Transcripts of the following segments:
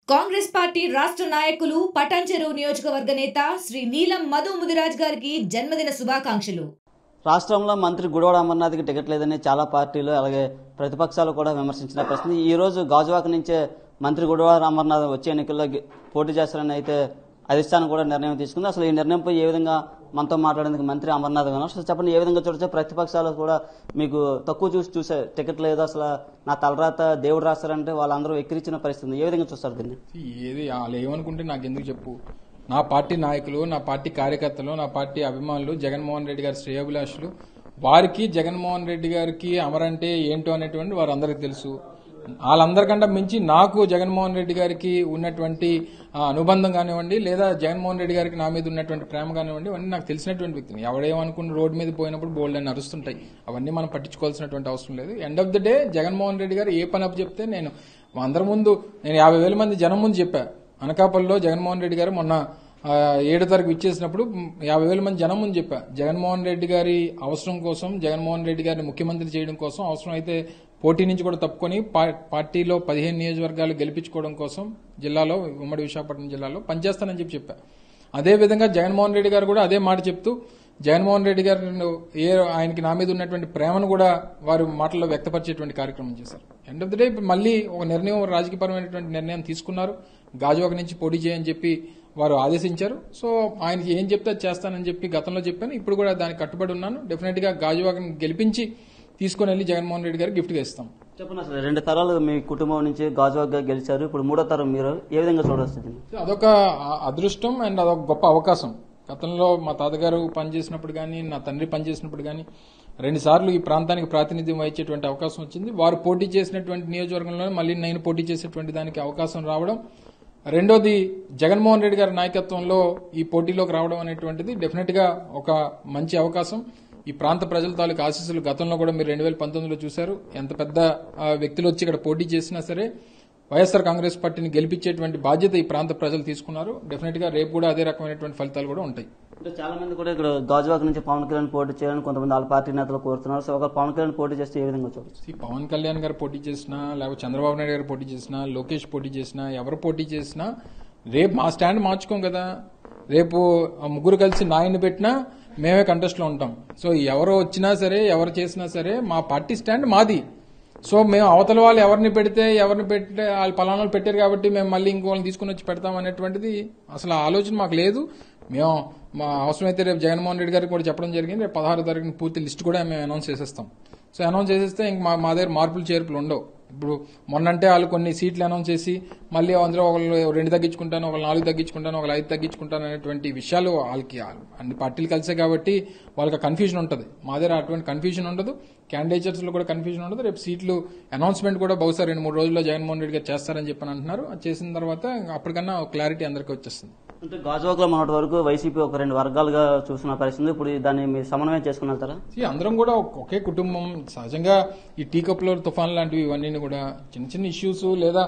Congress party రాష్ట్ర నాయకులు పటాన్చెరు నియోజకవర్గ నేత శ్రీ నీలం మధు ముదిరాజ్ గారికి జన్మదిన శుభాకాంక్షలు రాష్ట్రంలో మంత్రి గుడివాడ అమర్నాథ్కి టికెట్ లేదని చాలా పార్టీలు అలాగే ప్రతిపక్షాలు కూడా విమర్శించిన పరిస్థితి ఈ రోజు గాజువాక నుంచే మంత్రి గుడివాడ అమర్నాథ్ వచ్చే ఎన్నికల్లో గె- పోటీ చేస్తారని అయితే అధిష్టానం కూడా నిర్ణయం తీసుకుంది అసలు ఈ నిర్ణయంపై ఏ విధంగా మనతో మాట్లాడేందుకు మంత్రి అమర్నాథ్ గారు అసలు చెప్పండి ఏ విధంగా చూడొచ్చు ప్రతిపక్షాలు కూడా మీకు తక్కువ చూసి చూసే టికెట్ లేదు అసలు నా తలరాత దేవుడు రాస్తారంటే వాళ్ళందరూ ఎక్కిరించిన పరిస్థితి ఉంది. ఏ విధంగా చూస్తారు దీన్ని ఏది వాళ్ళు ఏమనుకుంటే నాకు ఎందుకు చెప్పు నా పార్టీ నాయకులు నా పార్టీ కార్యకర్తలు నా పార్టీ అభిమానులు జగన్మోహన్ రెడ్డి గారి శ్రేయోభిలాషులు వారికి జగన్మోహన్ రెడ్డి గారికి అమరంటే ఏంటో అనేటువంటి వారందరికీ తెలుసు వాళ్ళందరికంటే మించి నాకు జగన్మోహన్ రెడ్డి గారికి ఉన్నటువంటి ఆ, అనుబంధం కానివ్వండి లేదా జగన్మోహన్ రెడ్డి గారికి నా మీద ఉన్నటువంటి ప్రేమ కానివ్వండి అవన్నీ నాకు తెలిసినటువంటి వ్యక్తిని ఎవడేమనుకున్న రోడ్డు మీద పోయినప్పుడు బోల్డ్ అని అరుస్తుంటాయి అవన్నీ మనం పట్టించుకోవాల్సినటువంటి అవసరం లేదు end of the day Jaganmohan Reddy గారు ఏ పని అప్పు చెప్తే నేను అందరి ముందు నేను యాభై వేల మంది జనం ముందు చెప్పా అనకాపల్లిలో జగన్మోహన్ రెడ్డి గారు మొన్న ఆ, ఏడో తారీఖు ఇచ్చేసినప్పుడు మ్, యాభై వేల మంది జనం ముందు చెప్పా జగన్మోహన్ రెడ్డి గారి అవసరం కోసం జగన్మోహన్ రెడ్డి గారిని ముఖ్యమంత్రి చేయడం కోసం అవసరం అయితే పోటీ నుంచి కూడా తప్పుకొని పా- పార్టీలో పదిహేను నియోజకవర్గాలు గెలిపించుకోవడం కోసం జిల్లాలో ఉమ్మడి విశాఖపట్నం జిల్లాలో పనిచేస్తానని చెప్పి చెప్పా అదే విధంగా జగన్మోహన్ రెడ్డి గారు కూడా అదే మాట చెప్తూ జగన్మోహన్ రెడ్డి గారు ఏ ఆయనకి నా మీద ఉన్నటువంటి ప్రేమను కూడా వారు మాటల్లో వ్యక్తపరిచేటువంటి కార్యక్రమం చేశారు ఎండ్ ఆఫ్ ద డే ఇప్పుడు మళ్ళీ ఒక నిర్ణయం రాజకీయపరమైనటువంటి నిర్ణయం తీసుకున్నారు గాజువాక నుంచి పోటీ చేయని చెప్పి వారు ఆదేశించారు సో ఆయనకి ఏం చెప్తే అది చేస్తానని చెప్పి గతంలో చెప్పాను ఇప్పుడు కూడా దానికి కట్టుబడి ఉన్నాను డెఫినెట్ గా గాజువాకని గెలిపించి తీసుకుని వెళ్ళి జగన్మోహన్ రెడ్డి గారికి గిఫ్ట్ గా ఇస్తాం చెప్పండి అసలు రెండు తరాలు మీ కుటుంబం నుంచి గాజువాకగా గెలిచారు ఇప్పుడు మూడో తరం మీరు ఏ విధంగా చూడవచ్చు దీన్ని అదొక ఆ- అదృష్టం అండ్ అదొక గొప్ప అవకాశం గతంలో మా తాతగారు పనిచేసినప్పుడు కానీ నా తండ్రి పనిచేసినప్పుడు కానీ రెండు సార్లు ఈ ప్రాంతానికి ప్రాతినిధ్యం వహించేటువంటి అవకాశం వచ్చింది వారు పోటీ చేసినటువంటి నియోజకవర్గంలో మళ్ళీ నేను పోటీ చేసేటువంటి దానికి అవకాశం రావడం రెండోది జగన్మోహన్ రెడ్డి గారి నాయకత్వంలో ఈ పోటీలోకి రావడం అనేటువంటిది డెఫినెట్ గా ఒక మంచి అవకాశం ఈ ప్రాంత ప్రజల తాలూకు ఆశీస్సులు గతంలో కూడా మీరు రెండు వేల పంతొమ్మిదిలో చూశారు ఎంత పెద్ద ఆ, వ్యక్తులు వచ్చి ఇక్కడ పోటీ చేసినా సరే వైఎస్ఆర్ కాంగ్రెస్ పార్టీని గెలిపించేటువంటి బాధ్యత ఈ ప్రాంత ప్రజలు తీసుకున్నారు డెఫినెట్ గా రేపు కూడా అదే రకమైనటువంటి ఫలితాలు కూడా ఉంటాయి అంటే చాలా మంది కూడా ఇక్కడ గాజువాక నుంచి పవన్ కళ్యాణ్ పోటీ చేయాలని కొంతమంది వాళ్ళ పార్టీ నేతలు కోరుతున్నారు సో ఒక పవన్ కళ్యాణ్ పోటీ చేస్తే ఏ విధంగా చూడొచ్చు ఈ పవన్ కళ్యాణ్ గారు పోటీ చేసినా లేకపోతే చంద్రబాబు నాయుడు గారు పోటీ చేసినా లోకేష్ పోటీ చేసినా ఎవరు పోటీ చేసినా రేపు మా స్టాండ్ మార్చుకోం కదా రేపు ఆ ముగ్గురు కలిసి నాయన్ని పెట్టినా మేమే కంటెస్ట్ లో ఉంటాం సో ఎవరు వచ్చినా సరే ఎవరు చేసినా సరే మా పార్టీ స్టాండ్ మాది సో మేము అవతల వాళ్ళు ఎవరిని పెడితే ఎవరిని పెట్టే వాళ్ళు పలానా వాళ్ళు పెట్టారు కాబట్టి మేము మళ్ళీ ఇంకోళ్ళని తీసుకుని వచ్చి పెడతాం అనేటువంటిది అసలు ఆ ఆలోచన మాకు లేదు మేము మా అవసరమైతే రేపు జగన్మోహన్ రెడ్డి గారికి కూడా చెప్పడం జరిగింది రేపు పదహారు తారీఖున పూర్తి లిస్ట్ కూడా మేము అనౌన్స్ చేసేస్తాం సో అనౌన్స్ చేసేస్తే ఇంక మా మా దగ్గర మార్పులు చేర్పులు ఉండవు ఇప్పుడు మొన్నంటే వాళ్ళు కొన్ని సీట్లు అనౌన్స్ చేసి మళ్ళీ అందులో ఒకళ్ళు రెండు తగ్గించుకుంటాను ఒకళ్ళు నాలుగు తగ్గించుకుంటాను ఒకళ్ళు ఐదు తగ్గించుకుంటాను అనేటువంటి విషయాలు వాళ్ళకి అన్ని పార్టీలు కలిసే కాబట్టి వాళ్ళకి కన్ఫ్యూజన్ ఉంటుంది మా దగ్గర అటువంటి కన్ఫ్యూజన్ ఉండదు క్యాండిడేచర్స్ లో కూడా కన్ఫ్యూజన్ ఉండదు రేపు సీట్లు అనౌన్స్మెంట్ కూడా బహుశా రెండు మూడు రోజుల్లో జగన్మోహన్ రెడ్డి గారు చేస్తారని చెప్పని అంటున్నారు అది చేసిన తర్వాత ఇంకా అప్పటికన్నా క్లారిటీ అందరికీ వచ్చేస్తుంది అంటే గాజువాకలో మొన్నటి వరకు వైసీపీ ఒక రెండు వర్గాలుగా చూసిన పరిస్థితి ఇప్పుడు దాన్ని మీరు సమన్వయం చేసుకుని వెళ్తారా See, అందరం కూడా ఒక- ఒకే కుటుంబం సహజంగా ఈ టీ కప్లో తుఫాన్ లాంటివి ఇవన్నీ కూడా చిన్న చిన్న ఇష్యూస్ లేదా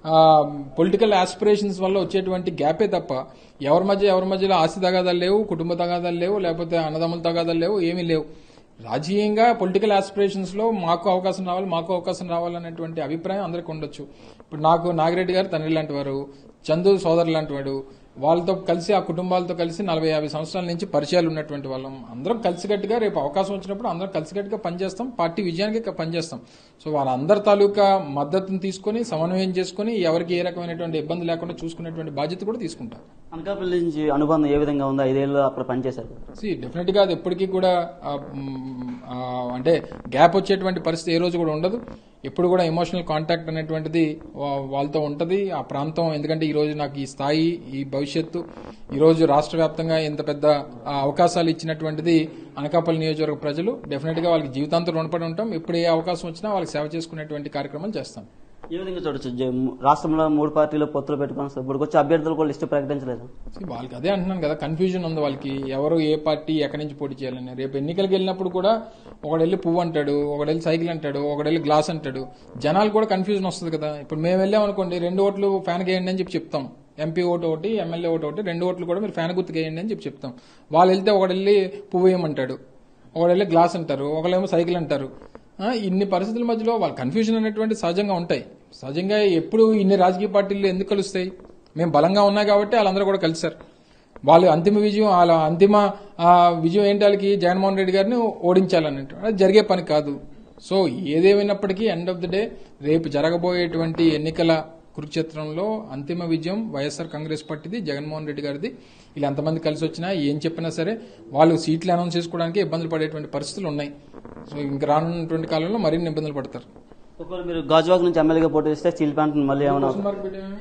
పొలిటికల్ ఆస్పిరేషన్స్ వల్ల వచ్చేటువంటి గ్యాపే తప్ప ఎవరి మధ్య ఎవరి మధ్యలో ఆస్తి తగాదాలు లేవు కుటుంబ తగాదాలు లేవు లేకపోతే అన్నదమ్ముల తగాదాలు లేవు ఏమీ లేవు రాజకీయంగా పొలిటికల్ ఆస్పిరేషన్స్ లో మాకు అవకాశం రావాలి మాకు అవకాశం రావాలనేటువంటి అభిప్రాయం అందరికి ఉండొచ్చు ఇప్పుడు నాకు నాగిరెడ్డి గారు తండ్రి లాంటి వారు చందు సోదరు లాంటి వాడు వాళ్ళతో కలిసి ఆ కుటుంబాలతో కలిసి నలభై యాభై సంవత్సరాల నుంచి పరిచయాలు ఉన్నటువంటి వాళ్ళం అందరం కలిసికట్టుగా రేపు అవకాశం వచ్చినప్పుడు అందరం కలిసికట్టుగా పనిచేస్తాం పార్టీ విజయానికి పనిచేస్తాం సో వాళ్ళందరి తాలూకా మద్దతును తీసుకొని సమన్వయం చేసుకొని ఎవరికి ఏ రకమైనటువంటి ఇబ్బంది లేకుండా చూసుకునేటువంటి బాధ్యత కూడా తీసుకుంటాం అనకాపల్లి నుంచి అనుబంధం ఏ విధంగా ఉందో ఐదేళ్ళు అక్కడ పనిచేశారు సి డెఫినెట్ గా అది ఎప్పటికీ కూడా ఆ, మ్, ఆ, అంటే గ్యాప్ వచ్చేటువంటి పరిస్థితి ఏ రోజు కూడా ఉండదు ఎప్పుడు కూడా ఎమోషనల్ కాంటాక్ట్ అనేటువంటిది వా- వాళ్ళతో ఉంటది ఆ ప్రాంతం ఎందుకంటే ఈ రోజు నాకు ఈ స్థాయి ఈ భవిష్యత్తు ఈ రోజు రాష్ట్ర వ్యాప్తంగా ఇంత పెద్ద ఆ, అవకాశాలు ఇచ్చినటువంటిది అనకాపల్లి నియోజకవర్గ ప్రజలు డెఫినెట్ గా వాళ్ళకి జీవితాంతం రుణపడి ఉంటాం ఎప్పుడు ఏ అవకాశం వచ్చినా వాళ్ళకి సేవ చేసుకునేటువంటి కార్యక్రమాలు చేస్తాం ఏ విధంగా చూడొచ్చు జ- రాష్ట్రంలో మూడు పార్టీలు పొత్తులు పెట్టుకుని ఇప్పుడు వచ్చే అభ్యర్థులు కూడా లిస్టు ప్రకటించలేదు See, వాళ్ళకి అదే అంటున్నాను కదా కన్ఫ్యూజన్ ఉంది వాళ్ళకి ఎవరు ఏ పార్టీ ఎక్కడి నుంచి పోటీ చేయాలని రేపు ఎన్నికలకు వెళ్ళినప్పుడు కూడా ఒకడెళ్ళి పువ్వు అంటాడు ఒకడెళ్ళి సైకిల్ అంటాడు ఒకడెళ్ళి గ్లాస్ అంటాడు జనాలు కూడా కన్ఫ్యూజన్ వస్తుంది కదా ఇప్పుడు మేము వెళ్ళాం అనుకోండి రెండు ఓట్లు ఫ్యాన్ వేయండి అని చెప్పి చెప్తాం ఎంపీ ఓటు ఒకటి ఎమ్మెల్యే ఓటు ఒకటి రెండు ఓట్లు కూడా మీరు ఫ్యాన్ గుర్తుకు వేయండి అని చెప్పి చెప్తాం వాళ్ళు వెళ్తే ఒకడెళ్ళి పువ్వు వేయమంటాడు ఒకడెళ్ళి గ్లాస్ అంటారు ఒకళ్ళేమో సైకిల్ అంటారు ఆ, ఇన్ని పరిస్థితుల మధ్యలో వాళ్ళ కన్ఫ్యూజన్ అనేటువంటి సహజంగా ఉంటాయి సహజంగా ఎప్పుడు ఇన్ని రాజకీయ పార్టీలు ఎందుకు కలుస్తాయి మేము బలంగా ఉన్నాయి కాబట్టి వాళ్ళందరూ కూడా కలిశారు వాళ్ళు అంతిమ విజయం వాళ్ళ అంతిమ ఆ, విజయం ఏంటి వాళ్ళకి జగన్మోహన్ రెడ్డి గారిని ఓడించాలన్నట్టు అది జరిగే పని కాదు సో ఏదేమైనప్పటికీ ఎండ్ ఆఫ్ ద డే రేపు జరగబోయేటువంటి ఎన్నికల కురుక్షేత్రంలో అంతిమ విజయం వైఎస్ఆర్ కాంగ్రెస్ పార్టీది జగన్మోహన్ రెడ్డి గారిది వీళ్ళు ఎంతమంది కలిసి వచ్చినా ఏం చెప్పినా సరే వాళ్ళు సీట్లు అనౌన్స్ చేసుకోవడానికి ఇబ్బందులు పడేటువంటి పరిస్థితులు ఉన్నాయి సో ఇంక రానున్నటువంటి కాలంలో మరిన్ని ఇబ్బందులు పడతారు ఒకవేళ మీరు గాజువాక్ నుంచి ఎమ్మెల్యేగా పోటీ చేస్తే స్టీల్ ప్లాంట్ మళ్ళీ ఏమైనా క్వశ్చన్ మార్క్ పెట్టామా?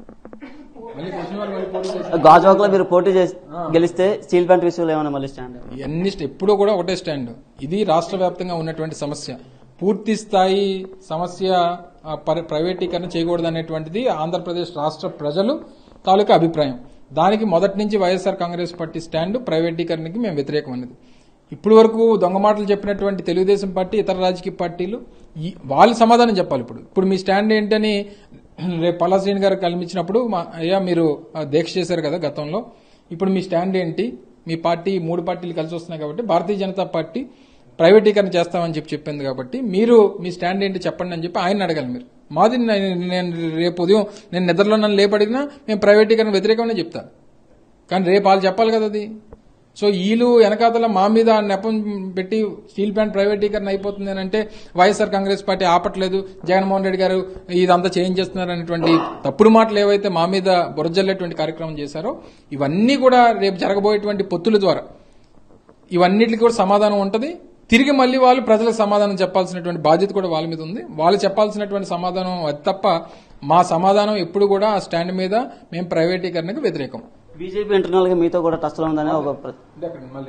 మళ్ళీ క్వశ్చన్ మార్క్ మళ్ళీ పోటీ చేసి- గాజువాక్ లో మీరు పోటీ చేసి గెలిస్తే స్టీల్ ప్లాంట్ విషయంలో ఏమైనా మళ్ళీ స్టాండ్ ఇవన్నీ స్ట్- ఎప్పుడూ కూడా ఒకటే స్టాండ్ ఇది రాష్ట్ర వ్యాప్తంగా ఉన్నటువంటి సమస్య పూర్తి స్థాయి సమస్య ఆ, పరి- ప్రైవేటీకరణ చేయకూడదు అనేటువంటిది ఆంధ్రప్రదేశ్ రాష్ట్ర ప్రజలు తాలూకా అభిప్రాయం దానికి మొదటి నుంచి వైఎస్ఆర్ కాంగ్రెస్ పార్టీ స్టాండ్ ప్రైవేటీకరణకి మేము వ్యతిరేకం అన్నది ఇప్పుడు వరకు దొంగ మాటలు చెప్పినటువంటి తెలుగుదేశం పార్టీ ఇతర రాజకీయ పార్టీలు ఈ- వాళ్ళు సమాధానం చెప్పాలి ఇప్పుడు ఇప్పుడు మీ స్టాండ్ ఏంటని రేపు పల్లాశ్రీని గారు కల్పించినప్పుడు మా- అయ్యా మీరు ఆ, దీక్ష చేశారు కదా గతంలో ఇప్పుడు మీ స్టాండ్ ఏంటి మీ పార్టీ మూడు పార్టీలు కలిసి వస్తున్నాయి కాబట్టి భారతీయ జనతా పార్టీ ప్రైవేటీకరణ చేస్తామని చెప్పి చెప్పింది కాబట్టి మీరు మీ స్టాండ్ ఏంటి చెప్పండి అని చెప్పి ఆయన అడగాలి మీరు మాది నేను నేను రేపు ఉదయం నేను నిద్రలో నన్ను లేపడిగినా మేము ప్రైవేటీకరణ వ్యతిరేకమని చెప్తా కానీ రేపు వాళ్ళు చెప్పాలి కదా అది సో వీళ్ళు వెనకాతల మా మీద నెపం పెట్టి స్టీల్ ప్లాంట్ ప్రైవేటీకరణ అయిపోతుంది అని అంటే వైఎస్ఆర్ కాంగ్రెస్ పార్టీ ఆపట్లేదు జగన్మోహన్ రెడ్డి గారు ఇదంతా చేంజ్ చేస్తున్నారు అనేటువంటి తప్పుడు మాటలు ఏవైతే మా మీద బురజల్లేటువంటి కార్యక్రమం చేశారో ఇవన్నీ కూడా రేపు జరగబోయేటువంటి పొత్తుల ద్వారా ఇవన్నిటికి కూడా సమాధానం ఉంటది తిరిగి మళ్ళీ వాళ్ళు ప్రజలకు సమాధానం చెప్పాల్సినటువంటి బాధ్యత కూడా వాళ్ళ మీద ఉంది వాళ్ళు చెప్పాల్సినటువంటి సమాధానం అది తప్ప మా సమాధానం ఎప్పుడు కూడా ఆ స్టాండ్ మీద మేము ప్రైవేటీకరణకు వ్యతిరేకం బీజేపీ ఇంటర్నల్ గా మీతో కూడా టచ్ లో ఉందని ఒక ప్ర- ఇదే అక్కడ మళ్ళీ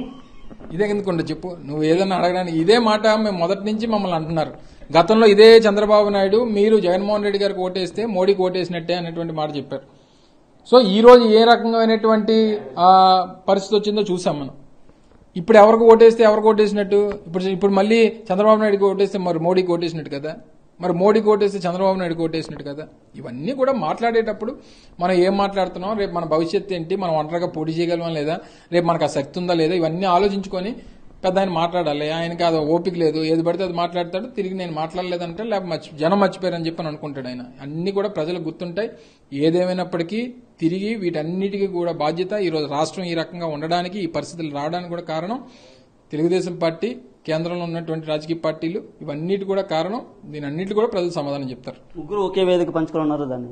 ఇదే ఎందుకుంటే చెప్పు నువ్వు ఏదన్నా అడగడానికి ఇదే మాట మేము మొదటి నుంచి మమ్మల్ని అంటున్నారు గతంలో ఇదే చంద్రబాబు నాయుడు మీరు జగన్మోహన్ రెడ్డి గారికి ఓటేస్తే మోడీకి ఓటేసినట్టే అనేటువంటి మాట చెప్పారు సో ఈ రోజు ఏ రకమైనటువంటి ఆ, పరిస్థితి వచ్చిందో చూసాం మనం ఇప్పుడు ఎవరికి ఓటేస్తే ఎవరికి ఓటేసినట్టు ఇప్పుడు ఇప్పుడు మళ్ళీ చంద్రబాబు నాయుడుకి ఓటేస్తే మరి మోడీకి ఓటేసినట్టు కదా మరి మోడీకి ఓటేస్తే చంద్రబాబు నాయుడుకి ఓటేసినట్టు కదా ఇవన్నీ కూడా మాట్లాడేటప్పుడు మనం ఏం మాట్లాడుతున్నాం రేపు మన భవిష్యత్తు ఏంటి మనం ఒంటరిగా పోటీ చేయగలమా లేదా రేపు మనకు ఆ శక్తి ఉందా లేదా ఇవన్నీ ఆలోచించుకొని పెద్ద ఆయన మాట్లాడాలి ఆయనకి అది ఓపిక లేదు ఏది పడితే అది మాట్లాడతాడు తిరిగి నేను మాట్లాడలేదంటే లేకపోతే మర్చి జనం మర్చిపోయారని చెప్పి అని అనుకుంటాడు ఆయన అన్ని కూడా ప్రజలకు గుర్తుంటాయి ఏదేమైనప్పటికీ తిరిగి వీటన్నిటికీ కూడా బాధ్యత ఈరోజు రాష్ట్రం ఈ రకంగా ఉండడానికి ఈ పరిస్థితులు రావడానికి కూడా కారణం తెలుగుదేశం పార్టీ కేంద్రంలో ఉన్నటువంటి రాజకీయ పార్టీలు ఇవన్నిటి కూడా కారణం దీని అన్నిటి కూడా ప్రజలు సమాధానం చెప్తారు ముగ్గురు ఒకే వేదిక పంచుకొని ఉన్నారు దాన్ని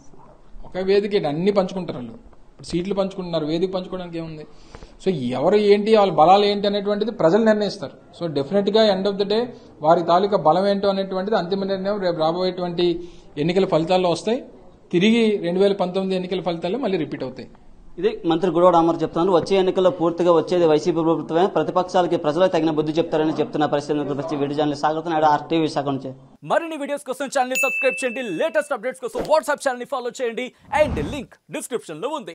ఒక వేదిక ఏంటి? అన్ని పంచుకుంటారు వాళ్ళు ఇప్పుడు సీట్లు పంచుకుంటున్నారు వేదిక పంచుకోవడానికి ఏముంది సో ఎవరు ఏంటి వాళ్ళ బలాలు ఏంటి అనేటువంటిది ప్రజలు నిర్ణయిస్తారు సో డెఫినెట్ గా ఎండ్ ఆఫ్ ద డే వారి తాలూకా బలం ఏంటో అనేటువంటిది అంతిమ నిర్ణయం రేపు రాబోయేటువంటి ఎన్నికల ఫలితాల్లో వస్తాయి తిరిగి రెండు వేల పంతొమ్మిది ఎన్నికల ఫలితాలు మళ్ళీ రిపీట్ అవుతాయి ఇది మంత్రి గుడివాడ అమర్ చెప్తున్నారు వచ్చే ఎన్నికల్లో పూర్తిగా వచ్చేది వైసీపీ ప్రభుత్వమే ప్రతిపక్షాలకి ప్రజలకు తగిన బుద్ధి చెప్తారని చెప్తున్న పరిస్థితులు వీడియో ఛానల్ సాగుతున్న ఆర్టీవీ విశాఖ నుంచి మరిన్ని వీడియోస్ కోసం ఛానల్ ని సబ్స్క్రైబ్ చేయండి లేటెస్ట్ అప్డేట్స్ కోసం వాట్సాప్ ఛానల్ ని ఫాలో చేయండి అండ్ లింక్ డిస్క్రిప్షన్ లో ఉంది